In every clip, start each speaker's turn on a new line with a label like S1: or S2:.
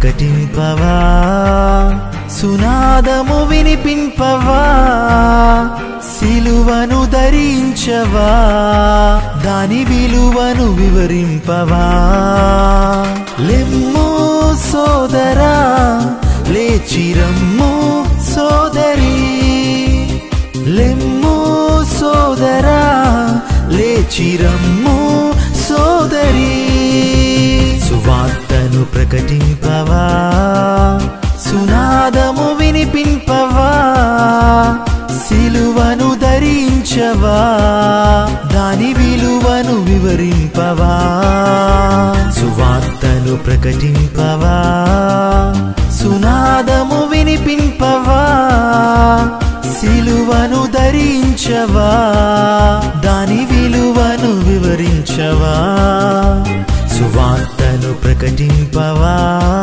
S1: ప్రకటింపవా సునాదము వినిపింపవా సిలువను ధరించవా దాని విలువను వివరింపవా లెమ్ము సోదరా లేచిరమ్ము సోదరి లెమ్ము సోదరా లేచిరమ్ము సోదరి సువార్తను ప్రకటింపవా సునాదము వినిపింపవా సిలువను ధరించవా దాని విలువను వివరింపవా సువార్తను ప్రకటింపవా సునాదము వినిపింపవా సిలువను ధరించవా దాని విలువను వివరించవా సువార్తను ప్రకటింపవా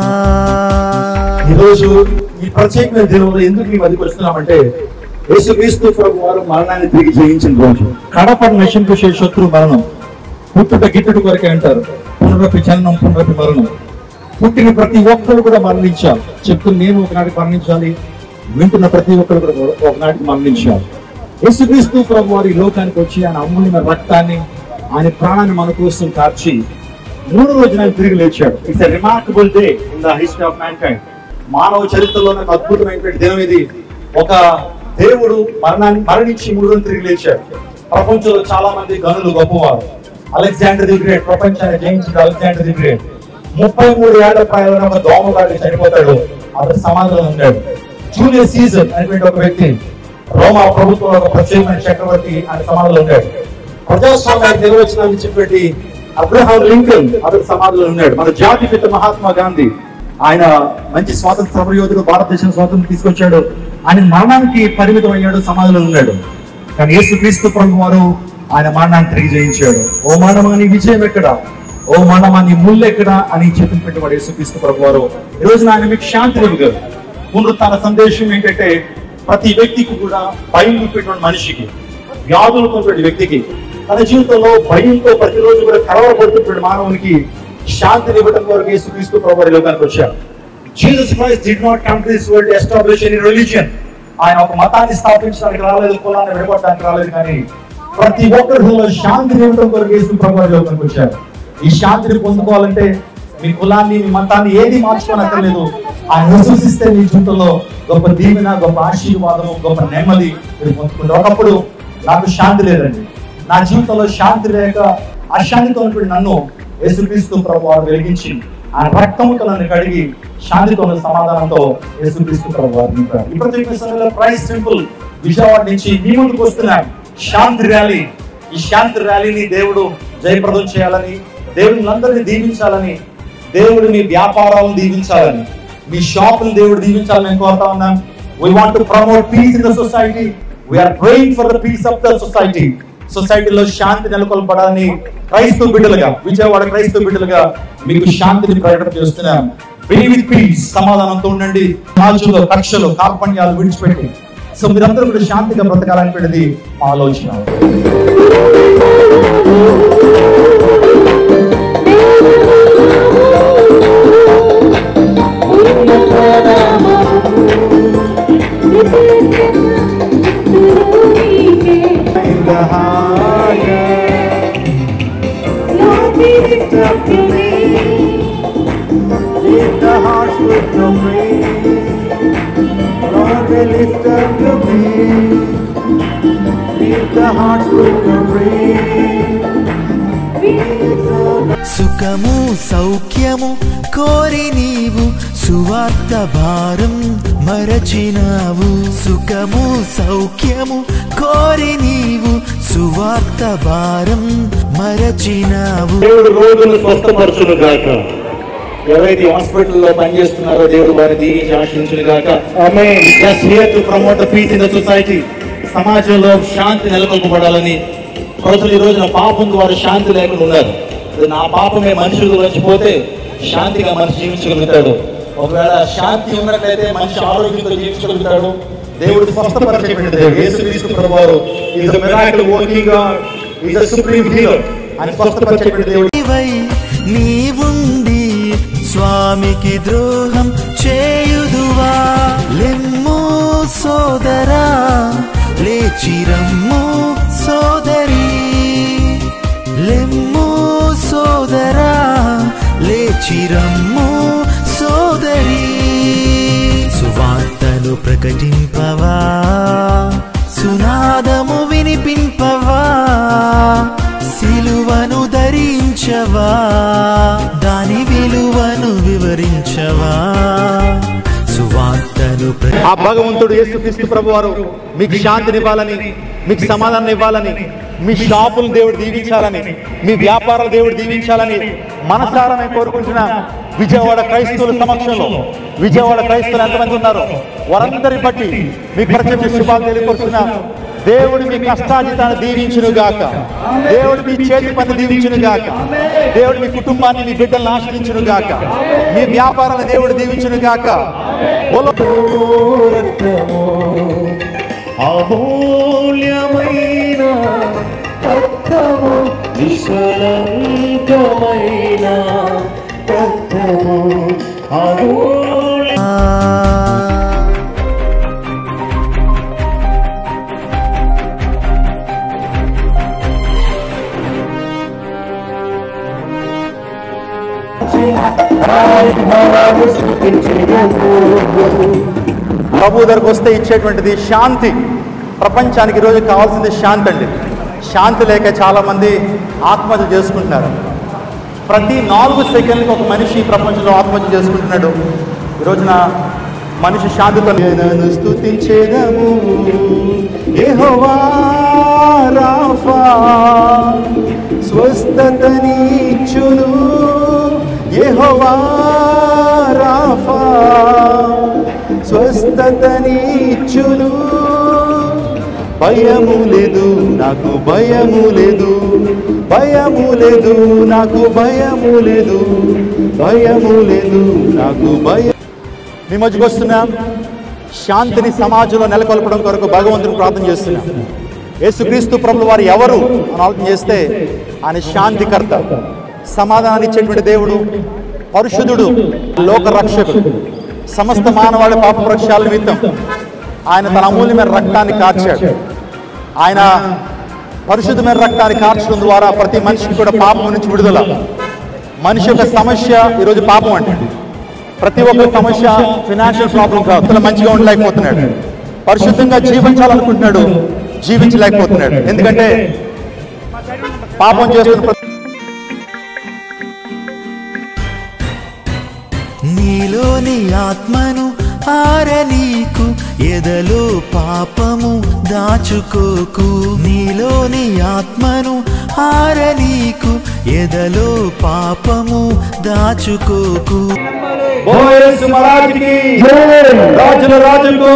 S2: ఈరోజు ఈ ప్రత్యేకమైన దినంలో ఎందుకు ఈ మధ్యకి వస్తున్నామంటే యేసుక్రీస్తు ప్రభు వారు మరణాన్ని తిరిగి జయించిన రోజు కడపడి నశింపు శత్రు మరణం పుట్టుట గిట్టుట కొరకే అంటారు పునరపి జననం పునరపి మరణం పుట్టిన ప్రతి ఒక్కరు కూడా మరణించాలి చెప్తున్న నేను ఒకనాటికి మరణించాలి వింటున్న ప్రతి ఒక్కరు కూడా ఒకనాటికి మరణించాలి యేసుక్రీస్తు ప్రభు వారి లోకానికి వచ్చి ఆయన అమ్ముని రక్తాన్ని ఆయన ప్రాణాన్ని మన కోసం కార్చి మూడు రోజున ఆయన తిరిగి లేచాడు it's remarkable day in the history of mankind మానవ చరిత్రలో ఒక అద్భుతమైనటువంటి దినం ఇది ఒక దేవుడు మరణాన్ని మరణించి మూడు రోజులు తిరిగి లేచాడు ప్రపంచంలో చాలా మంది గనులు గొప్పవారు అలెగ్జాండర్ ది గ్రేట్ ప్రపంచాన్ని జయించిన అలెగ్జాండర్ ది గ్రేట్ ముప్పై మూడు ఏళ్ల ప్రాయంలో ఒక దోమగాడి చనిపోతాడు అతను సమాధిలో ఉన్నాడు జూలియస్ సీజన్ అనేటువంటి ఒక వ్యక్తి రోమా ప్రభుత్వంలో ఒక ప్రత్యేకమైన చక్రవర్తి ఆయన సమాధిలో ఉన్నాడు ప్రజాస్వామ్యానికి నిర్వచనాన్ని చెప్పేటి అబ్రహాం లింకన్ అతని సమాధిలో ఉన్నాడు మన జాతి పిత మహాత్మా గాంధీ ఆయన మంచి స్వాతంత్ర సమరయోధుడు భారతదేశం స్వాతంత్రం తీసుకొచ్చాడు ఆయన మరణానికి పరిమితం అయ్యాడు సమాధిలో ఉన్నాడు కానీ యేసు క్రీస్తు ప్రభు వారు ఆయన మరణాన్ని తిరిగి జయించాడు ఓ మరణమా నీ విజయం ఎక్కడ ఓ మరణమా నీ ముళ్ళు ఎక్కడ అని చెప్పినటువంటి వాడు యేసు క్రీస్తు ప్రభు వారు ఈ రోజున ఆయన మీకు శాంతి ఇవ్వగలరు పునరుత్థాన సందేశం ఏంటంటే ప్రతి వ్యక్తికి కూడా భయం చూపేటువంటి మనిషికి వ్యాధులతో ఉన్నటువంటి వ్యక్తికి తన జీవితంలో భయంతో ప్రతిరోజు కూడా కలవరపడుతున్నటువంటి మానవునికి శాంతిని ఇవ్వడం కొరకు యేసుక్రీస్తు ప్రభు ఈ లోకానికి వచ్చారు Jesus Christ did not come to this world establish any religion ఆయన ఒక మతాన్ని స్థాపించడానికి రాలేదు కులాన్ని విడగొట్టడానికి రాలేదు కానీ ప్రతి ఒక్కరిలో శాంతిని ఇవ్వడం కొరకు యేసు ప్రభు ఈ లోకానికి వచ్చారు ఈ శాంతిని పొందుకోవాలంటే మీ కులాన్ని మీ మతాన్ని ఏది మార్చుకోనక్కర్లేదు ఆయన విశ్వసిస్తే మీ జీవితంలో గొప్ప దీవెన గొప్ప ఆశీర్వాదము గొప్ప నెమ్మది మీరు పొందుకుంటారు ఒకప్పుడు నాకు శాంతి లేదండి నా జీవితంలో శాంతి లేక అశాంతితో ఉన్నటువంటి నన్ను యేసుక్రీస్తు ప్రభు వారు వెలిగించి ఆయన రక్తముతో నన్ను కడిగి శాంతితో ఉన్న సమాధానంతో యేసుక్రీస్తు ప్రభు వారు నింపారు ఈ ప్రత్యేక సమయంలో ప్రైస్ సింపుల్ విజయవాడ నుంచి మీ ముందుకు వస్తున్నాం శాంతి ర్యాలీ ఈ శాంతి ర్యాలీని దేవుడు జయప్రదం చేయాలని దేవుడిని అందరినీ దీవించాలని దేవుడు మీ వ్యాపారాలను దీవించాలని మీ షాపులు దేవుడు దీవించాలని మేము కోరుతా ఉన్నాం we want to promote peace in the society we are praying for the peace of the society సొసైటీలో శాంతి నెలకొల్పడాన్ని క్రైస్తవ బిడ్డలుగా విజయవాడ క్రైస్తవ బిడ్డలుగా మీకు శాంతిని ప్రకటన చేస్తున్నాం బీ విత్ పీస్ సమాధానంతో ఉండండి సమాజంలో కక్షలు కార్పణ్యాలు విడిచిపెట్టి సో మీరందరూ కూడా శాంతిగా బ్రతకాలనేటువంటిది మా ఆలోచన
S3: In the higher, Lord, be lift up your name. Lift the hearts with no praise. Lord, we lift up your name. Lift the hearts with no praise. We exalt
S1: సుఖము సౌఖ్యము కోరి నీవు సువార్త భారం మరచినావు సుఖము సౌఖ్యము కోరి నీవు సువార్త భారం మరచినావు
S2: దేవుడు రోగులను స్వస్థపరచును గాక ఎవరైతే హాస్పిటల్లో పనిచేస్తున్నారో దేవుడు వారిని దీవించి ఆశ్రయించును గాక just here to promote the peace in the society సమాజంలో శాంతి నెలకొల్పబడాలని ప్రజలు ఈ రోజున పాపం ద్వారా శాంతి లేకుండా ఉన్నారు ఇది నా పాపమే మనుషులు వచ్చిపోతే శాంతిగా మనిషి జీవించగలుగుతాడు ఒకవేళ శాంతి ఉన్నట్లయితే మనిషి ఆరోగ్యంతో జీవించగలుగుతాడు దేవుడు స్వస్థపరిచేటువంటి దేవుడు యేసుక్రీస్తు ప్రభువారు is miracle working God is supreme healer ఆయన స్వస్థపరిచేటువంటి దేవుడు
S1: నీవై నీవుండి స్వామికి ద్రోహం చేయుదువా లెమ్ము సోదరా లేచిరమ్ము సోదరి లెమ్ము సోదరా లేచిరమ్ము సోదరి సువార్తను ప్రకటింపవా సునాదము వినిపింపవా సిలువను ధరించవా దాని విలువను వివరించవా సువార్తను ప్ర
S2: ఆ భగవంతుడు యేసుక్రీస్తు ప్రభు వారు మీకు శాంతినివ్వాలని మీకు సమాధానం ఇవ్వాలని మీ షాపులు దేవుడు దీవించాలని మీ వ్యాపారాలు దేవుడు దీవించాలని మనసారా మేము కోరుకుంటున్నాం విజయవాడ క్రైస్తవుల సమక్షంలో విజయవాడ క్రైస్తవులు ఎంతమంది ఉన్నారు వారందరి బట్టి మీకు ప్రత్యేక శుభాలు తెలియపరుస్తున్నాం దేవుడు మీ కష్టాజితాన్ని దీవించును గాక దేవుడు మీ చేతి పని దీవించును గాక దేవుడు మీ కుటుంబాన్ని మీ బిడ్డలను ఆశ్రయించును గాక మీ వ్యాపారాన్ని దేవుడు దీవించును గాక బోలో
S3: అమూల్యమైన రక్తము నిష్కలంకమైన రక్తము అమూల్య
S2: ప్రభు దగ్గరకు వస్తే ఇచ్చేటువంటిది శాంతి ప్రపంచానికి ఈరోజు కావాల్సింది శాంతి అండి శాంతి లేక చాలామంది ఆత్మహత్య చేసుకుంటున్నారు ప్రతి నాలుగు సెకండ్లకు ఒక మనిషి ఈ ప్రపంచంలో ఆత్మహత్య చేసుకుంటున్నాడు ఈ రోజున మనిషి శాంతితో నేను స్తుతించేదము యెహోవా రాఫా స్వస్థతనిచ్చును యెహోవా రాఫా స్వస్థతనిచ్చును భయము లేదు నాకు భయము లేదు భయము లేదు నాకు భయము లేదు భయము లేదు నాకు భయం మీ మధ్యకు వస్తున్నాం శాంతిని సమాజంలో నెలకొల్పడం కొరకు భగవంతుని ప్రార్థన చేస్తున్నాం యేసుక్రీస్తు ప్రభులు వారు ఎవరు అని ఆలోచన చేస్తే ఆయన శాంతికర్త సమాధానాన్ని ఇచ్చేటువంటి దేవుడు పరిశుద్ధుడు లోక రక్షకుడు సమస్త మానవాళి పాప ప్రక్షాల నిమిత్తం ఆయన తన అమూల్యమైన రక్తాన్ని కార్చాడు ఆయన పరిశుద్ధమైన రక్తాన్ని కార్చడం ద్వారా ప్రతి మనిషికి కూడా పాపం నుంచి విడుదల మనిషి యొక్క సమస్య ఈరోజు పాపం అంటే ప్రతి ఒక్క సమస్య ఫినాన్షియల్ ప్రాబ్లం కాదు అసలు మంచిగా ఉండలేకపోతున్నాడు పరిశుద్ధంగా జీవించాలనుకుంటున్నాడు జీవించలేకపోతున్నాడు ఎందుకంటే పాపం చేస్తున్న ప్రతి
S1: నీలోని ఆత్మను ఆరనీకు ఎదలో పాపము దాచుకోకు నీలోని ఆత్మను ఆరనీకు ఎదలో పాపము దాచుకోకు
S2: బోయేసు మహారాజుకి రాజుల రాజుకు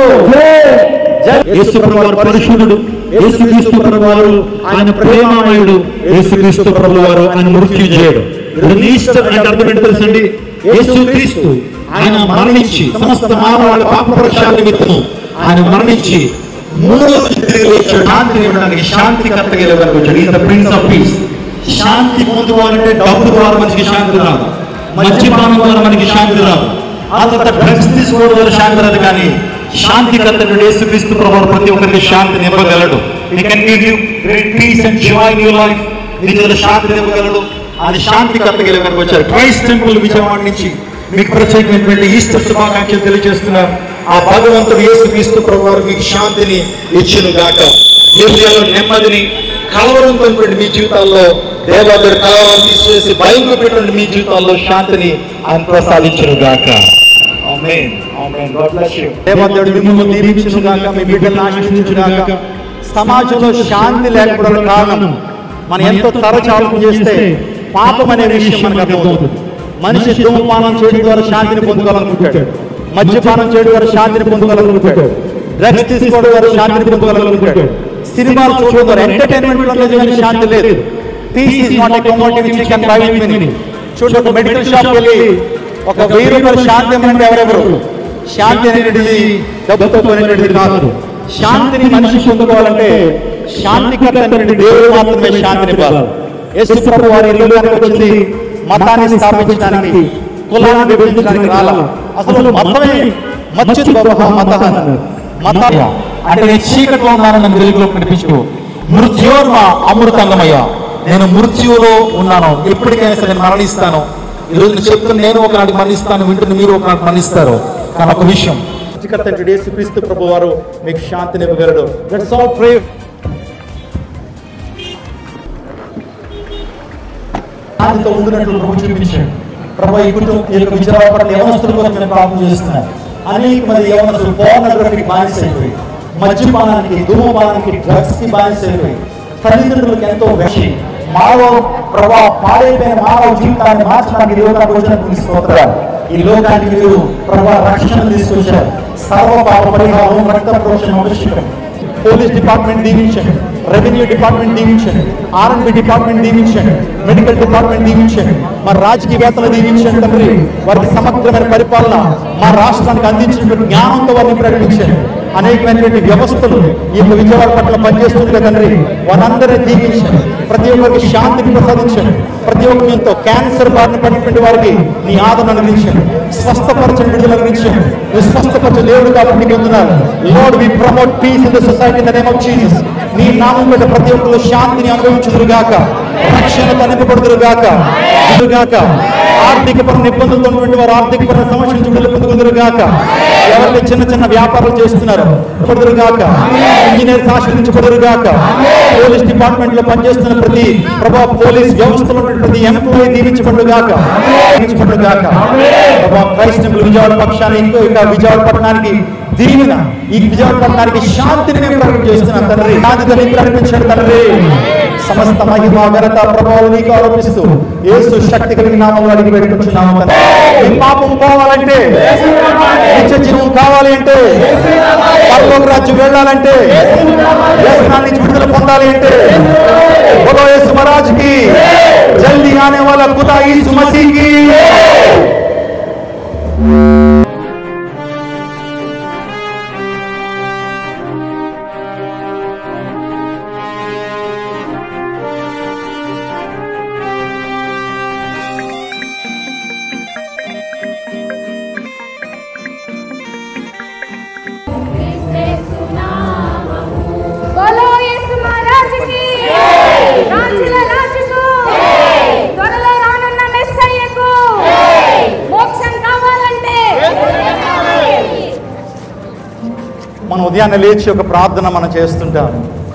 S4: యేసు ప్రభువారు పరిశుద్ధుడు యేసుక్రీస్తు ప్రభువారు ఆయన ప్రేమామయుడు యేసుక్రీస్తు ప్రభువారు ఆయన మృత్యుంజయుడు నీ ఇష్టం అంటే అర్థం ఏంటో తెలుసండి యేసుక్రీస్తు ఆయన మరణించి సమస్త మానవాళి పాప ప్రక్షాల నిమిత్తము ఆయన మరణించి మూడో రోజు తిరిగి వచ్చాడు శాంతి ఇవ్వడానికి శాంతి కర్తగలిగారు వచ్చాడు is the prince of peace శాంతి పొందుకోవాలంటే డబ్బు ద్వారా మనకి శాంతి రాదు మద్యపానం ద్వారా మనకి శాంతి రాదు ఆ తర్వాత డ్రగ్స్ తీసుకోవడం ద్వారా శాంతి రాదు కానీ శాంతి కర్తనుడు యేసుక్రీస్తు ప్రభువు ప్రతి ఒక్కరికి శాంతిని ఇవ్వగలడు he can give you great peace and joy in your life నీ జీవితంలో శాంతిని ఇవ్వగలడు అది శాంతి కర్తగలిగారు వచ్చారు క్రైస్ట్ టెంపుల్ విజయవాడ నుంచి మీకు ప్రత్యేకమైనటువంటి ఈస్టర్ శుభాకాంక్షలు తెలియజేస్తున్నారు ఆ భగవంతుడు యేసుక్రీస్తు ప్రభు వారు మీకు శాంతిని ఇచ్చును గాక మీ హృదయాల్లో నెమ్మదిని కలవరంతో మీ జీవితాల్లో దేవాదుడు కలవరం తీసివేసి భయంతో పెట్టండి మీ జీవితాల్లో శాంతిని ఆయన ప్రసాదించును గాక amen amen God bless you
S2: దేవదేవుడు మిమ్మల్ని దీవించును గాక మీ బిడ్డలను ఆశీర్వదించును గాక సమాజంలో శాంతి లేకపోవడం కారణం మనం ఎంతో తరచు ఆలోచన చేస్తే పాపం అనే విషయం మనకు అర్థమవుతుంది మనిషి ధూమపానం చేయడం ద్వారా శాంతిని పొందుకోవాలనుకుంటాడు మద్యపానం చేయడం ద్వారా శాంతిని పొందుకోవాలనుకుంటాడు డ్రగ్స్ తీసుకోవడం ద్వారా శాంతిని పొందుకోవాలనుకుంటాడు సినిమాలు చూడడం ద్వారా ఎంటర్టైన్మెంట్ లో నిజమైన శాంతి లేదు peace is not a commodity which you can buy with money చూడండి ఒక మెడికల్ షాప్ వెళ్ళి ఒక వెయ్యి రూపాయల శాంతి ఇవ్వమంటే ఎవరెవరు శాంతి అనేటువంటిది డబ్బుతో కొనేటువంటిది కాదు శాంతిని మనిషి పొందుకోవాలంటే శాంతికర్త అనేటువంటి దేవుడు మాత్రమే శాంతిని ఇవ్వాలి యేసు ప్రభు వారి ఇల్లు వచ్చింది మతాన్ని స్థాపించడానికి
S4: కులాన్ని విభజించడానికి రాలా అసలు మతమే మచ్చుత్ బహుహ మతః అన్నారు మత అంటే నేను చీకట్లో ఉన్నాను నన్ను వెలుగులో కనిపించు మృత్యోర్మ అమృతంగమయ్య నేను మృత్యువులో ఉన్నాను ఎప్పటికైనా సరే నేను మరణిస్తాను ఈ రోజు నేను చెప్తున్నా నేను ఒకనాటి మరణిస్తాను వింటున్న మీరు ఒకనాటి మరణిస్తారు కానీ ఒక విషయం సృష్టికర్త యేసుక్రీస్తు ప్రభు వారు మీకు శాంతిని ఇవ్వగలడు దట్స్ ఆల్ ప్రే శాంతితో ఉండినట్లు ప్రభు చూపించాడు ప్రభు ఈ కుటుంబం ఈ యొక్క విజయవాడ పట్ల యవనస్తుల కోసం నేను ప్రార్థన చేస్తున్నాను అనేక మంది యవనస్తులు పోర్నోగ్రఫీకి బానిస అయిపోయి మద్యపానానికి ధూమపానానికి డ్రగ్స్ కి బానిస అయిపోయి తల్లిదండ్రులకు ఎంతో విషయం మానవ ప్రభా పాడైపోయిన మానవ జీవితాన్ని మార్చడానికి ఈ లోకానికి వచ్చినప్పుడు స్తోత్రాలు ఈ లోకానికి మీరు ప్రభా రక్షణ తీసుకొచ్చారు సర్వ పాప పరిహారం రక్త ప్రోషణ అవశ్యకం పోలీస్ డిపార్ట్మెంట్ దీవించండి రెవెన్యూ డిపార్ట్మెంట్ దీవించండి ఆర్ఎండ్బి డిపార్ట్మెంట్ దీవించండి మెడికల్ డిపార్ట్మెంట్ దీవించండి మా రాజకీయవేత్తలు దీవించండి తండ్రి వారికి సమగ్రమైన పరిపాలన మా రాష్ట్రానికి అందించినటువంటి జ్ఞానంతో వారిని ప్రకటించండి అనేకమైనటువంటి వ్యవస్థలు ఈ యొక్క విజయవాడ పట్ల పనిచేస్తుంది తండ్రి వారందరినీ దీవించండి ప్రతి ఒక్కరికి శాంతిని ప్రసాదించండి ప్రతి ఒక్క ఎంతో క్యాన్సర్ బారిన పడినటువంటి వారికి నీ ఆదరణ అనుగ్రహించండి స్వస్థపరచని విడుదల అనుగ్రహించండి నువ్వు స్వస్థపరచ దేవుడు కాబట్టి నీకు వందనాలు Lord we promote peace in the society in the name of Jesus నీ నామం పెద్ద ప్రతి ఒక్కరు శాంతిని అనుభవించుదురు గాక రక్షణ తనిపబడుదురు గాక గాక ఆర్థిక పరమైన ఇబ్బందులతో ఉన్నటువంటి వారు ఆర్థిక పరమైన సమస్యల నుంచి విడుదల పొందుకుందరు గాక ఎవరైతే చిన్న చిన్న వ్యాపారాలు చేస్తున్నారు పొందురు గాక ఇంజనీర్స్ ఆశ్రయించబడురు గాక పోలీస్ డిపార్ట్మెంట్ లో పనిచేస్తున్న ప్రతి ప్రభా పోలీస్ వ్యవస్థలో ఉన్నటువంటి ప్రతి ఎంప్లాయీ దీవించబడు గాక దీవించబడు గాక ప్రభా క్రైస్ట్ టెంపుల్ విజయవాడ పక్షాన్ని ఇంకో ఇక విజయవాడ పట్టణానికి దీవెన ఈ విజయవాడ పట్టణానికి శాంతిని మేము ప్రకటన చేస్తున్నాం తండ్రి శాంతితో నీకు అనిపించండి తండ్రి సమస్త మహిమ ఘనత ప్రభావం నీకు ఆరోపిస్తూ యేసు శక్తి కలిగిన నామంలో అడిగి పెట్టుకుంటున్నాము తండ్రి. ఈ పాపం పోవాలంటే నిత్య జీవం కావాలి అంటే పరలోక రాజ్యం వెళ్ళాలంటే వ్యసనాల నుంచి విడుదల పొందాలి అంటే బోలో యేసు మహారాజ్ కి జల్దీ ఆనే వాళ్ళ ఖుదా యేసు మసీహ్ కి
S5: बोलो यीशु महाराज की రాజుల రాజుకు త్వరలో రానున్న మెస్సయ్యకు మోక్షం కావాలంటే
S4: మనం ఉదయాన్నే లేచి ఒక ప్రార్థన మనం చేస్తుంటాం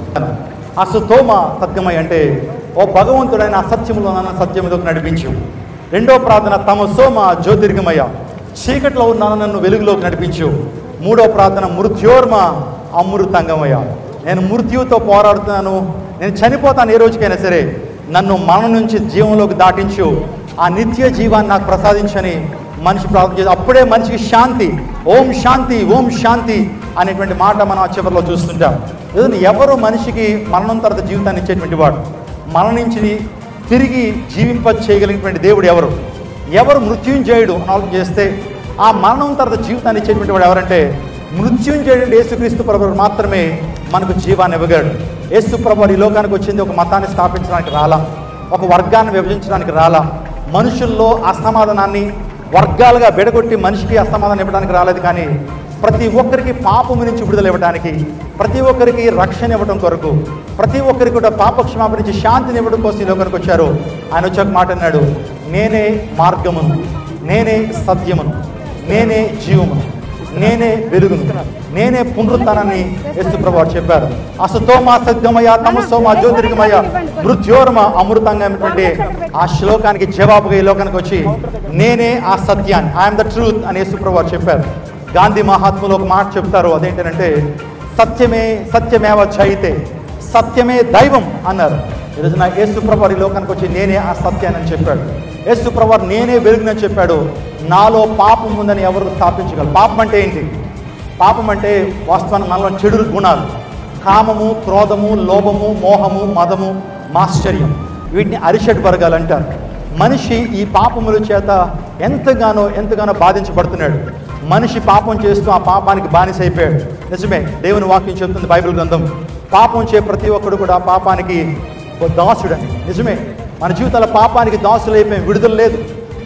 S4: అసతోమ సత్యమై అంటే ఓ భగవంతుడైన అసత్యములో నన్ను సత్యములోకి నడిపించు రెండో ప్రార్థన తమ సోమ జ్యోతిర్గమయ చీకట్లో ఉన్నాను నన్ను వెలుగులోకి నడిపించు మూడో ప్రార్థన మృత్యోర్మ అమృతంగమయ నేను మృత్యువుతో పోరాడుతున్నాను నేను చనిపోతాను ఏ రోజుకైనా సరే నన్ను మరణం నుంచి జీవంలోకి దాటించు ఆ నిత్య జీవాన్ని నాకు ప్రసాదించని మనిషి ప్రార్థన చేసి అప్పుడే మనిషికి శాంతి ఓం శాంతి ఓం శాంతి అనేటువంటి మాట మనం ఆ చివరిలో చూస్తుంటాం ఏదైనా ఎవరు మనిషికి మరణం తర్వాత జీవితాన్ని ఇచ్చేటువంటి వాడు మరణించి తిరిగి జీవింప చేయగలిగినటువంటి దేవుడు ఎవరు ఎవరు మృత్యుంజయుడు అని ఆలోచన చేస్తే ఆ మరణం తర్వాత జీవితాన్ని ఇచ్చేటువంటి వాడు ఎవరంటే మృత్యుంజయుడు యేసుక్రీస్తు ప్రభు మాత్రమే మనకు జీవాన్ని ఇవ్వగలడు యేసు ప్రభు ఈ లోకానికి వచ్చింది ఒక మతాన్ని స్థాపించడానికి రాలా ఒక వర్గాన్ని విభజించడానికి రాలా మనుషుల్లో అసమాధానాన్ని వర్గాలుగా బెడగొట్టి మనిషికి అసమాధానం ఇవ్వడానికి రాలేదు కానీ ప్రతి ఒక్కరికి పాపము నుంచి విడుదల ఇవ్వడానికి ప్రతి ఒక్కరికి రక్షణ ఇవ్వడం కొరకు ప్రతి ఒక్కరికి కూడా పాప క్షమాపణ నుంచి శాంతిని ఇవ్వడం కోసం ఈ లోకానికి వచ్చారు ఆయన వచ్చి ఒక మాట అన్నాడు నేనే మార్గమును నేనే సత్యమును నేనే జీవమును నేనే వెలుగును నేనే పునరుత్నాన్ని యేసు ప్రభు చెప్పారు అసతోమ సత్యమయ తమసోమ జ్యోతిర్గమయ మృత్యోర్మ అమృతంగా అయినటువంటి ఆ శ్లోకానికి జవాబుగా ఈ లోకానికి వచ్చి నేనే ఆ సత్యాన్ని ఐఎమ్ ద ట్రూత్ అని యేసు ప్రభు చెప్పారు గాంధీ మహాత్ములు ఒక మాట చెప్తారు అదేంటంటే సత్యమే సత్యమేవ చైతే సత్యమే దైవం అన్నారు ఈరోజు నా యేసు ప్రభు ఈ లోకానికి వచ్చి నేనే ఆ సత్యాన్ని అని చెప్పాడు యేసు ప్రభు నేనే వెలుగునని చెప్పాడు నాలో పాపం ఉందని ఎవరు స్థాపించగలరు పాపం అంటే ఏంటి పాపం అంటే వాస్తవానికి మనలో చెడు గుణాలు కామము క్రోధము లోభము మోహము మదము మాశ్చర్యం వీటిని అరిషడ్ వర్గాలు అంటారు మనిషి ఈ పాపముల చేత ఎంతగానో ఎంతగానో బాధించబడుతున్నాడు మనిషి పాపం చేస్తూ ఆ పాపానికి బానిస అయిపోయాడు నిజమే దేవుని వాక్యం చెప్తుంది బైబిల్ గ్రంథం పాపం చే ప్రతి ఒక్కడు కూడా పాపానికి ఓ దాసుడని నిజమే మన జీవితాల పాపానికి దాసులు అయిపోయి విడుదల లేదు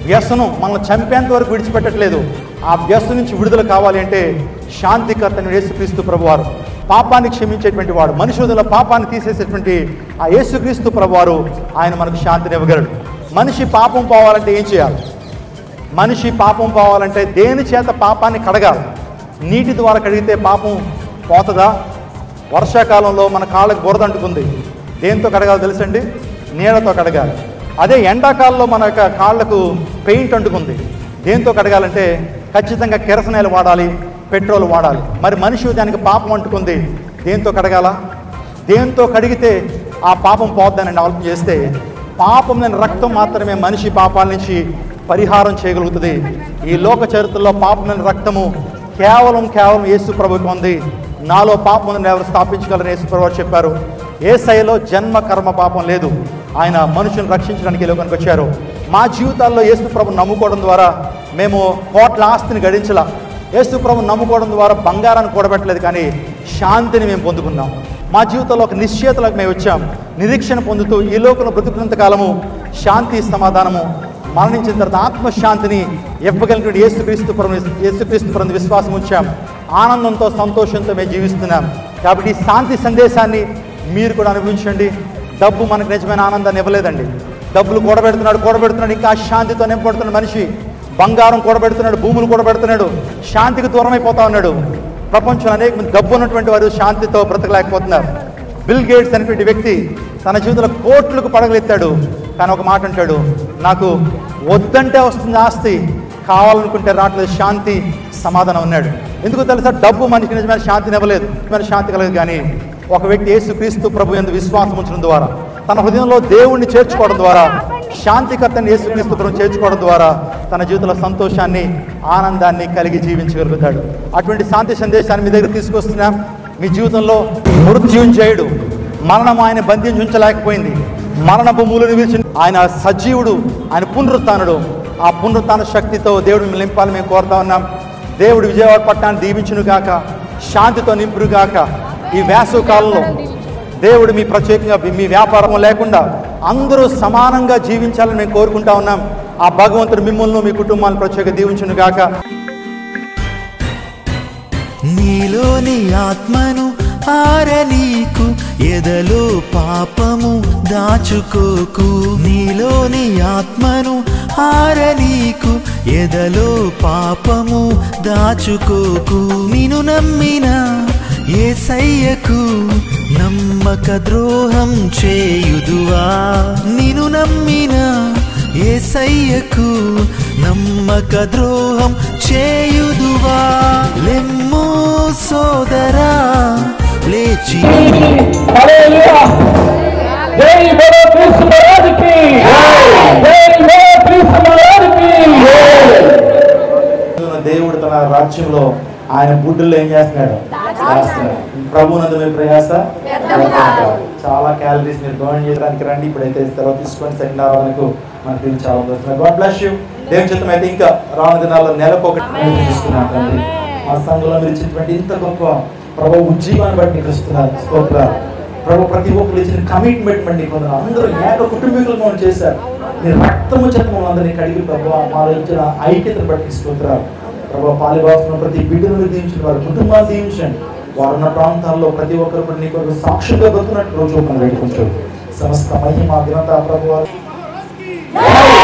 S2: వ్యసనం మనల్ని చంపేంత వరకు విడిచిపెట్టట్లేదు ఆ వ్యసనం నుంచి విడుదల కావాలి అంటే శాంతికర్తని యేసుక్రీస్తు ప్రభువారు పాపాన్ని క్షమించేటువంటి వాడు మనుషుల పాపాన్ని తీసేసేటువంటి ఆ యేసుక్రీస్తు ప్రభువారు ఆయన మనకు శాంతిని ఇవ్వగలడు మనిషి పాపం పోవాలంటే ఏం చేయాలి మనిషి పాపం పోవాలంటే దేని చేత పాపాన్ని కడగాలి నీటి ద్వారా కడిగితే పాపం పోతుందా వర్షాకాలంలో మన కాళ్ళకు బురద అంటుకుంది దేంతో కడగాలి తెలుసండి నీళ్ళతో కడగాలి అదే ఎండాకాలంలో మన యొక్క కాళ్ళకు పెయింట్ అంటుకుంది దేంతో కడగాలంటే ఖచ్చితంగా కెరసనాయిలు వాడాలి పెట్రోల్ వాడాలి మరి మనిషి దానికి పాపం అంటుకుంది దేంతో కడగాల దేంతో కడిగితే ఆ పాపం పోద్దని ఆలోచన చేస్తే పాపం లేని రక్తం మాత్రమే మనిషి పాపాల నుంచి పరిహారం చేయగలుగుతుంది ఈ లోక చరిత్రలో పాపం లేని రక్తము కేవలం కేవలం యేసు ప్రభుకి ఉంది నాలో పాపం ఉందని ఎవరు స్థాపించగలరని యేసు ప్రభు వారు చెప్పారు ఏ శైలో జన్మ కర్మ పాపం లేదు ఆయన మనుషులను రక్షించడానికి ఈ లోకానికి వచ్చారు మా జీవితాల్లో యేసు ప్రభు నమ్ముకోవడం ద్వారా మేము కోట్ల ఆస్తిని గడించలా యేసు ప్రభు నమ్ముకోవడం ద్వారా బంగారాన్ని కూడబెట్టలేదు కానీ శాంతిని మేము పొందుకున్నాం మా జీవితంలో ఒక నిశ్చేతలకు మేము వచ్చాం నిరీక్షణ పొందుతూ ఈ లోకంలో బ్రతుకున్నంత కాలము శాంతి సమాధానము మరణించిన తర్వాత ఆత్మశాంతిని ఇవ్వగలిగిన యేసుక్రీస్తు ప్రభు యేసుక్రీస్తు ప్రభు విశ్వాసం ఉంచాం ఆనందంతో సంతోషంతో మేము జీవిస్తున్నాం కాబట్టి ఈ శాంతి సందేశాన్ని మీరు కూడా అనుభవించండి డబ్బు మనకు నిజమైన ఆనందాన్ని ఇవ్వలేదండి డబ్బులు కూడబెడుతున్నాడు కూడబెడుతున్నాడు ఇంకా శాంతితో నింపబడుతున్నాడు మనిషి బంగారం కూడబెడుతున్నాడు భూములు కూడబెడుతున్నాడు శాంతికి దూరం అయిపోతా ఉన్నాడు ప్రపంచంలో అనేక మంది డబ్బు ఉన్నటువంటి వారు శాంతితో బ్రతకలేకపోతున్నారు బిల్ గేట్స్ అనేటువంటి వ్యక్తి తన జీవితంలో కోట్లకు పడగలెత్తాడు కానీ ఒక మాట అంటాడు నాకు వద్దంటే వస్తుంది ఆస్తి కావాలనుకుంటే రావట్లేదు శాంతి సమాధానం ఉన్నాడు ఎందుకు తెలుసా డబ్బు మనిషికి నిజమైన శాంతిని ఇవ్వలేదు నిజమైన శాంతి కలగదు కానీ ఒక వ్యక్తి యేసుక్రీస్తు ప్రభు ఎందు విశ్వాసం ఉంచడం ద్వారా తన హృదయంలో దేవుణ్ణి చేర్చుకోవడం ద్వారా శాంతికర్తని యేసుక్రీస్తు ప్రభు చేర్చుకోవడం ద్వారా తన జీవితంలో సంతోషాన్ని ఆనందాన్ని కలిగి జీవించగలుగుతాడు అటువంటి శాంతి సందేశాన్ని మీ దగ్గర తీసుకొస్తున్నాం మీ జీవితంలో మృత్యుంజయుడు మరణం ఆయన బంధించి ఉంచలేకపోయింది మరణపు మూలను విరిచి ఆయన సజీవుడు ఆయన పునరుత్నుడు ఆ పునరుత్న శక్తితో దేవుడు మిమ్మల్ని నింపాలని మేము కోరుతా ఉన్నాం దేవుడు విజయవాడ పట్టణాన్ని దీవించును గాక శాంతితో నింపును గాక ఈ వేసవి కాలంలో దేవుడు మీ ప్రత్యేకంగా మీ వ్యాపారం లేకుండా అందరూ సమానంగా జీవించాలని మేము కోరుకుంటా ఉన్నాం ఆ భగవంతుడు మిమ్మల్ని మీ కుటుంబాన్ని ప్రత్యేక దీవించును గాక
S1: నీలోని ఆత్మను ఆరనీకు ఎదలో పాపము దాచుకోకు నీలోని ఆత్మను ఆరనీకు ఎదలో పాపము దాచుకోకు నిన్ను నమ్మిన ఏసయ్యకు నమ్మక ద్రోహం చేయుదువా నిన్ను నమ్మిన ఏసయ్యకు నమ్మక ద్రోహం చేయుదువా లెమ్ము సోదరా లేచి
S3: హల్లెలూయా జై బలో క్రీస్తు మహారాజుకి జై బలో క్రీస్తు మహారాజుకి
S2: దేవుడు తన రాజ్యంలో ఆయన బుడ్డుల్లో ఏం చేస్తున్నాడు చేస్తున్నాడు ప్రభునందు మీ ప్రయాస చాలా క్యాలరీస్ మీరు బర్న్ చేయడానికి రండి ఇప్పుడైతే సెలవు తీసుకొని సెకండ్ వరకు మనకి ఇది చాలా వస్తుంది గాడ్ బ్లెస్ యూ దేవుని చిత్తం అయితే ఇంకా రాను దినాల్లో నెలకు ఒకటి నేను తీసుకున్నాను తండ్రి మా సంఘంలో మీరు ఇచ్చినటువంటి ఇంత గొప్ప ప్రభు ఉజ్జీవాన్ని బట్టి మీకు ఇస్తున్నారు స్తోత్రాలు ప్రభు ప్రతి ఒక్కరు ఇచ్చిన కమిట్మెంట్ బట్టి కొందరు అందరూ ఏక కుటుంబీకులుగా మనం చేశారు మీ రక్తము చేత మమ్మల్ని అందరినీ కడిగి ప్రభు మాలో ఇచ్చిన ఐక్యతను బట్టి స్తోత్రాలు ప్రభు పాలిభాస్తున్న ప్రతి బిడ్డను దీవించిన వారి కుటుంబాన్ని దీవించండి వారున్న ప్రాంతాల్లో ప్రతి ఒక్కరు కూడా నీ కొరకు సాక్షులుగా బతుకున్నట్టు రోజు మనం వేడుకుంటారు సమస్త మహిమ ఘనత ప్రభు వారు